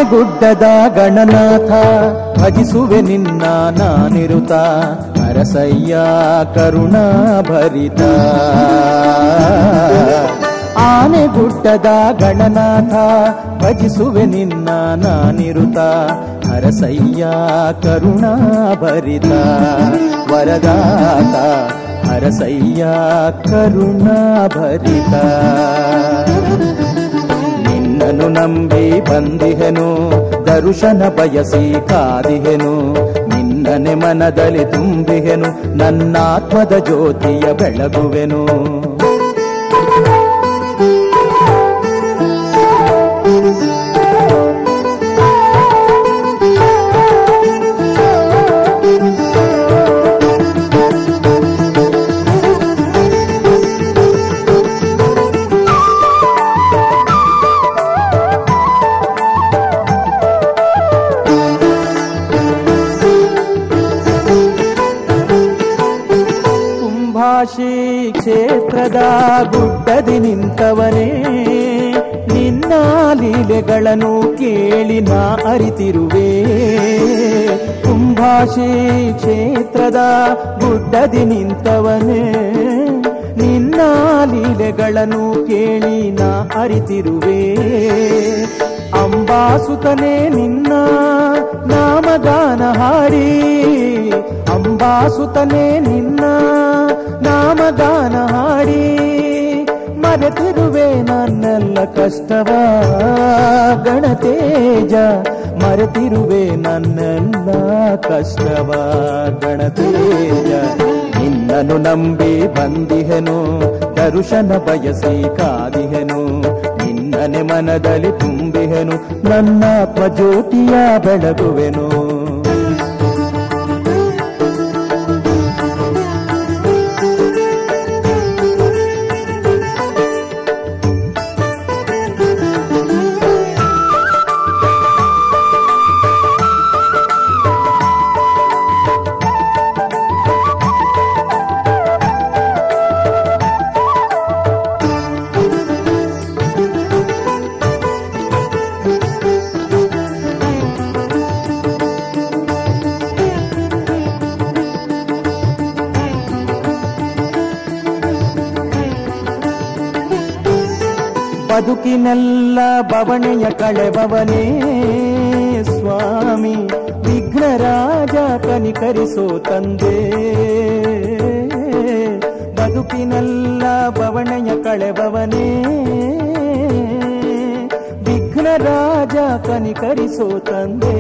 ಆನೆಗುಡ್ಡದ ಗಣನಾಥ ಭಜಿಸುವೆ ನಿನ್ನ ನಾನಿರುತ ಅರಸಯ್ಯ ಕರುಣಾ ಭರಿತ ಆನೆಗುಡ್ಡದ ಗಣನಾಥ ಭಜಿಸುವೆ ನಿನ್ನ ನಾನಿರುತ ಹರಸಯ್ಯ ಕರುಣಾ ಭರಿತ ವರದಾತ ಹರಸಯ್ಯ ಕರುಣಾ ಭರಿತ ನಿನ್ನನು ನಂಬಿ ಬಂದಿಹೆನು ದರುಶನ ಬಯಸಿ ಕಾದಿಹೆನು ನಿನ್ನನೆ ಮನದಲ್ಲಿ ತುಂಬಿಹೆನು ನನ್ನಾತ್ಮದ ಜ್ಯೋತಿಯ ಬೆಳಗುವೆನು ಕುಂಭಾಶಿ ಕ್ಷೇತ್ರದ ಗುಡ್ಡದಿ ನಿಂತವನೇ ನಿನ್ನ ಲೀಲೆಗಳನ್ನು ಕೇಳಿ ನಾ ಅರಿತಿರುವೆ ಕುಂಭಾಶಿ ಕ್ಷೇತ್ರದ ಗುಡ್ಡದಿ ನಿಂತವನೇ ನಿನ್ನ ಲೀಲೆಗಳನ್ನು ಕೇಳಿ ನಾ ಅರಿತಿರುವೆ ಅಂಬಾಸುತನೇ ನಿನ್ನ ನಾಮಗಾನ ಹಾಡಿ ಅಂಬಾಸುತನೇ ನಿನ್ನ ನಾಮಗಾನ ಹಾಡಿ ಮರೆತಿರುವೆ ನನ್ನೆಲ್ಲ ಕಷ್ಟವ ಗಣತೇಜ ಮರೆತಿರುವೆ ನನ್ನೆಲ್ಲ ಕಷ್ಟವ ಗಣತೇಜ ನಿನ್ನನ್ನು ನಂಬಿ ಬಂದಿಹೆನು ದರುಶನ ಬಯಸಿ ಕಾದಿಹೆನು ನಿನ್ನನೆ ಮನದಲ್ಲಿ ತುಂಬಿಹೆನು ನನ್ನಾತ್ಮ ಜ್ಯೋತಿಯ ಬೆಳಗುವೆನು ಬದುಕಿನೆಲ್ಲ ಬವಣೆಯ ಕಳೆಬವನೇ ಸ್ವಾಮಿ ವಿಘ್ನರಾಜ ಕನಿಕರಿಸೋ ತಂದೆ ಬದುಕಿನೆಲ್ಲ ಬವಣೆಯ ಕಳೆಬವನೇ ವಿಘ್ನರಾಜ ಕನಿಕರಿಸೋ ತಂದೆ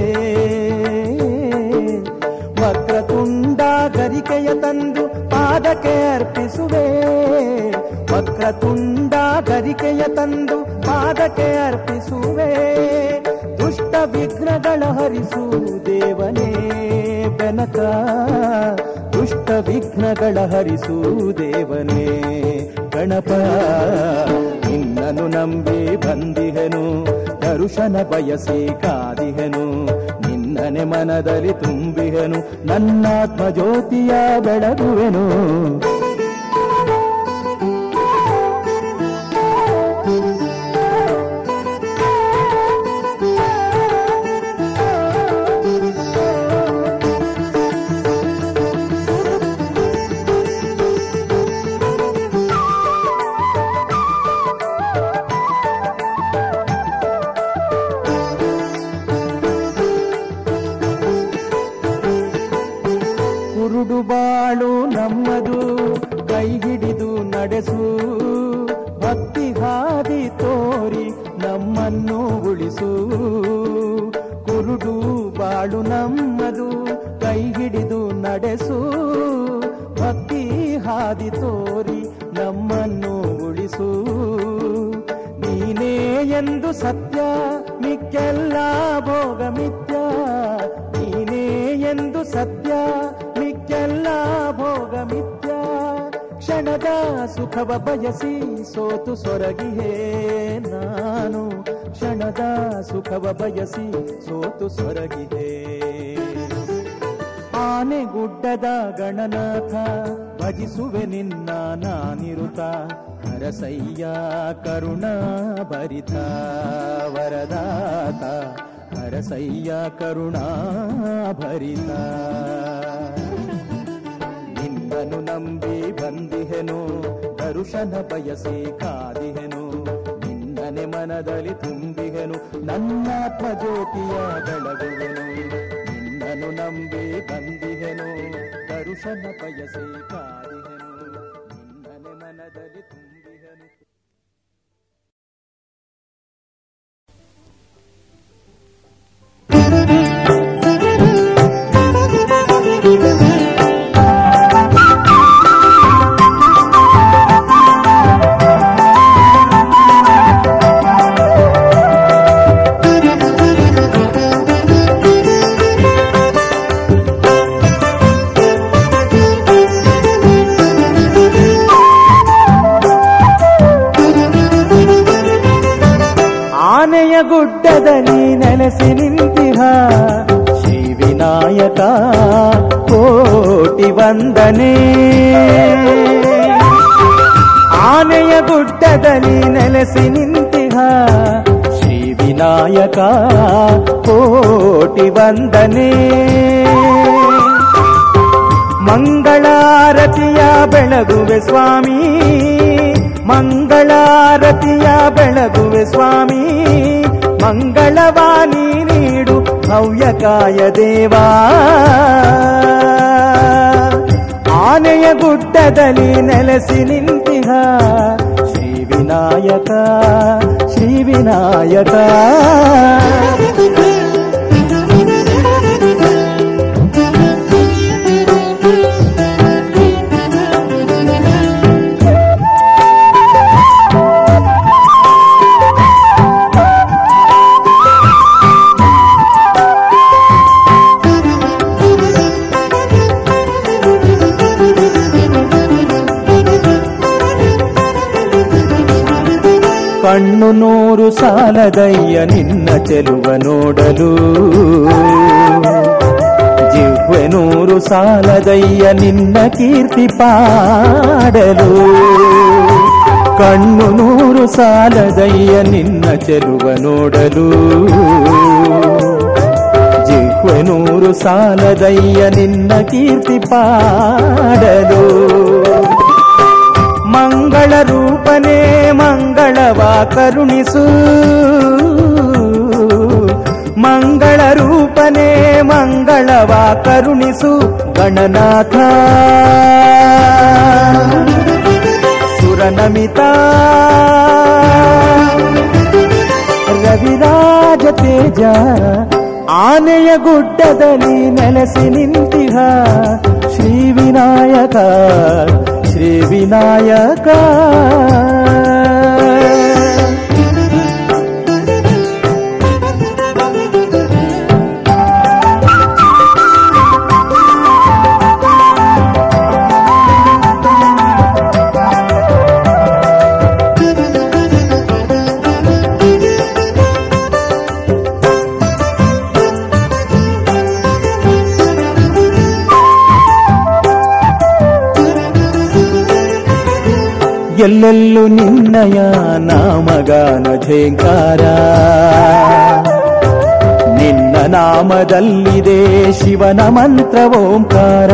ವಕ್ರತುಂಡ ಗರಿಕೆಯ ತಂದು ಪಾದಕ್ಕೆ ಅರ್ಪಿಸುವೆ ವಕ್ರತುಂಡ ಗರಿಕೆಯ ತಂದು ಪಾದಕ್ಕೆ ಅರ್ಪಿಸುವೆ ದುಷ್ಟ ವಿಘ್ನಗಳ ಹರಿಸು ದೇವನೇ ಬೆನಕ ದುಷ್ಟ ವಿಘ್ನಗಳ ಹರಿಸು ದೇವನೇ ಗಣಪ ನಿನ್ನನು ನಂಬಿ ಬಂದಿಹೆನು ದರುಶನ ಬಯಸಿ ಕಾದಿಹೆನು ನಿನ್ನನೆ ಮನದಲ್ಲಿ ತುಂಬಿಹೆನು ನನ್ನಾತ್ಮ ಜ್ಯೋತಿಯ ಬೆಳಗುವೆನು ಕುರುಡು ಬಾಳು ನಮ್ಮದು ಕೈ ಹಿಡಿದು ನಡೆಸು ಭಕ್ತಿ ಹಾದಿ ತೋರಿ ನಮ್ಮನ್ನು ಉಳಿಸು ಕುರುಡು ಬಾಳು ನಮ್ಮದು ಕೈ ಹಿಡಿದು ನಡೆಸು ಭಕ್ತಿ ಹಾದಿ ತೋರಿ ನಮ್ಮನ್ನು ಉಳಿಸು ನೀನೇ ಎಂದು ಸತ್ಯ ಮಿಕ್ಕೆಲ್ಲ ಭೋಗ ಮಿಥ್ಯ ನೀನೇ ಎಂದು ಸತ್ಯ ಮಿಕ್ಕೆಲ್ಲ ಭೋಗ ಮಿಥ್ಯ ಕ್ಷಣದ ಸುಖವ ಬಯಸಿ ಸೋತು ಸೊರಗಿಯೇ ನಾನು ಕ್ಷಣದ ಸುಖವ ಬಯಸಿ ಸೋತು ಸೊರಗಿದೆ ಆನೆಗುಡ್ಡದ ಗಣನಾಥ ಭಜಿಸುವೆ ನಿನ್ನ ನಾನಿರುತ ಹರಸಯ್ಯ ಕರುಣಾ ಭರಿತ ವರದಾತ ಹರಸಯ್ಯ ಕರುಣಾಭರಿತ ನಿನ್ನನು ನಂಬಿ ಬಂದಿಹೆನು ದರುಶನ ಬಯಸಿ ಕಾದಿಹೆನು ನಿನ್ನನೆ ಮನದಲ್ಲಿ ತುಂಬಿಹೆನು ನನ್ನಾತ್ಮ ಜ್ಯೋತಿಯ ಬೆಳಗುವೆನು ನಿನ್ನನು ನಂಬಿ ಬಂದಿಹೆನು ದರುಶನ ಬಯಸಿ ಕಾದಿಹೆನು ನಿನ್ನನೆ ಮನದಲ್ಲಿ ತುಂಬಿಹೆನು ಆನೆಯ ಗುಡ್ಡದಲ್ಲಿ ನೆಲೆಸಿ ನಿಂತಿಹ ಶ್ರೀ ವಿನಾಯಕ ಕೋಟಿ ವಂದನೆ ಆನೆಯ ಗುಡ್ಡದಲ್ಲಿ ನೆಲೆಸಿ ನಿಂತಿಹ ಶ್ರೀ ವಿನಾಯಕ ಕೋಟಿ ವಂದನೆ ಮಂಗಳಾರತಿಯ ಬೆಳಗುವೆ ಸ್ವಾಮಿ ಮಂಗಳಾರತಿಯ ಬೆಳಗುವೆ ಸ್ವಾಮಿ ಮಂಗಳವಾಣಿ ನೀಡು ಭವ್ಯಕಾಯ ದೇವಾ ಆನೆಯ ಗುಡ್ಡದಲ್ಲಿ ನೆಲೆಸಿ ನಿಂತಿಹ ಶ್ರೀ ವಿನಾಯಕ ಶ್ರೀ ವಿನಾಯಕ ಕಣ್ಣು ನೂರು ಸಾಲದಯ್ಯ ನಿನ್ನ ಚೆಲುವ ನೋಡಲು ಜಿಹ್ವೆ ನೂರು ಸಾಲದಯ್ಯ ನಿನ್ನ ಕೀರ್ತಿ ಪಾಡಲು ಕಣ್ಣು ನೂರು ಸಾಲದಯ್ಯ ನಿನ್ನ ಚೆಲುವ ನೋಡಲು ಜಿಹ್ವೆ ನೂರು ಸಾಲದಯ್ಯ ನಿನ್ನ ಕೀರ್ತಿ ಪಾಡಲು ಮಂಗಳ ರೂಪನೇ ಮಂಗಳವ ಕರುಣಿಸು ಮಂಗಳ ರೂಪನೇ ಮಂಗಳವ ಕರುಣಿಸು ಗಣನಾಥ ಸುರನಮಿತ ರವಿರಾಜ ತೇಜ ಆನೆಯ ಗುಡ್ಡದಲ್ಲಿ ನೆಲೆಸಿ ನಿಂತಿಹ ಶ್ರೀ ವಿನಾಯಕ ಶ್ರೀ ವಿನಾಯಕ ಎಲ್ಲೆಲ್ಲೂ ನಿನ್ನಯ ನಾಮಗಾನ ಝೇಂಕಾರ ನಿನ್ನ ನಾಮದಲ್ಲಿದೆ ಶಿವನ ಮಂತ್ರ ಓಂಕಾರ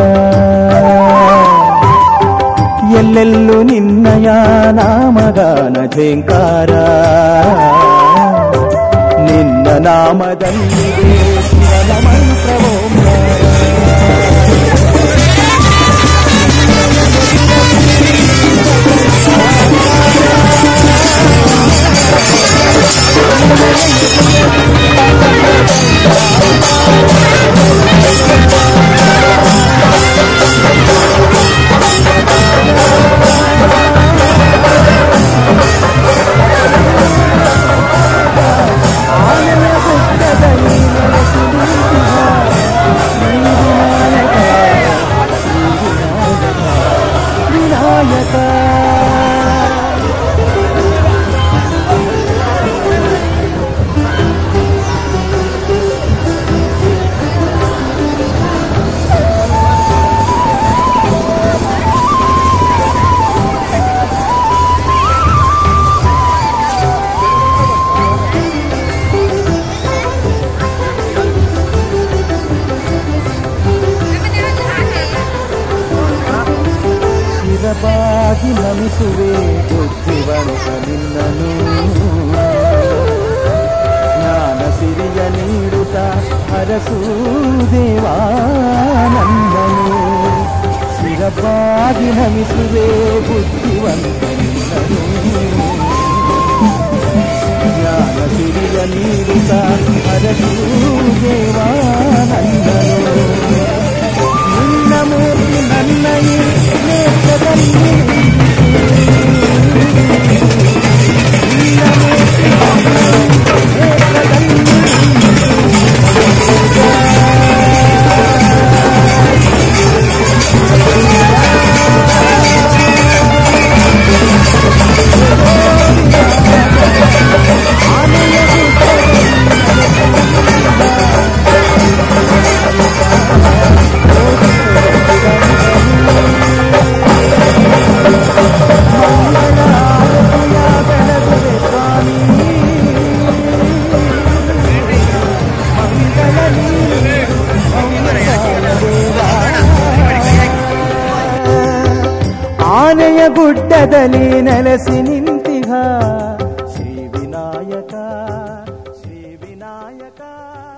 ಎಲ್ಲೆಲ್ಲೂ ನಿನ್ನಯ ನಾಮಗಾನ ಝೇಂಕಾರ ನಿನ್ನ ನಾಮದಲ್ಲಿದೆ ಶಿವನ ಮಂತ್ರ ಓಂಕಾರ ಆನೆಯ ಗುಡ್ಡದಲ್ಲಿ ನೆಲೆಸಿ ನಿಂತಿಹ ಶಿರಬಾಗಿ ನಮಿಸುವೆ ಬುದ್ಧಿವಂತ ನಿನ್ನನು ಜ್ಞಾನ ಸಿರಿಯ ನೀಡುತ್ತ ಹರಸು ದೇವಾನಂದನು ಶಿರಬಾಗಿ ನಮಿಸುವೆ ಬುದ್ಧಿವಂತ ನಿನ್ನನು ಜ್ಞಾನ ಸಿರಿಯ ನೀಡುತ್ತ ಹರಸು ದೇವಾನಂದನು ನಿನ್ನ ಮೂರ್ತಿ ನನ್ನ ಈ ನೇತ್ರದಲ್ಲಿ ನಿನ್ನ ಮೂರ್ತಿ ನನ್ನ ನೇತ್ರದಲ್ಲಿ ಆನೆಯ ಗುಡ್ಡದಲ್ಲಿ ನೆಲೆಸಿ ನಿಂತಿಹ ಶ್ರೀ ವಿನಾಯಕ ಶ್ರೀ ವಿನಾಯಕ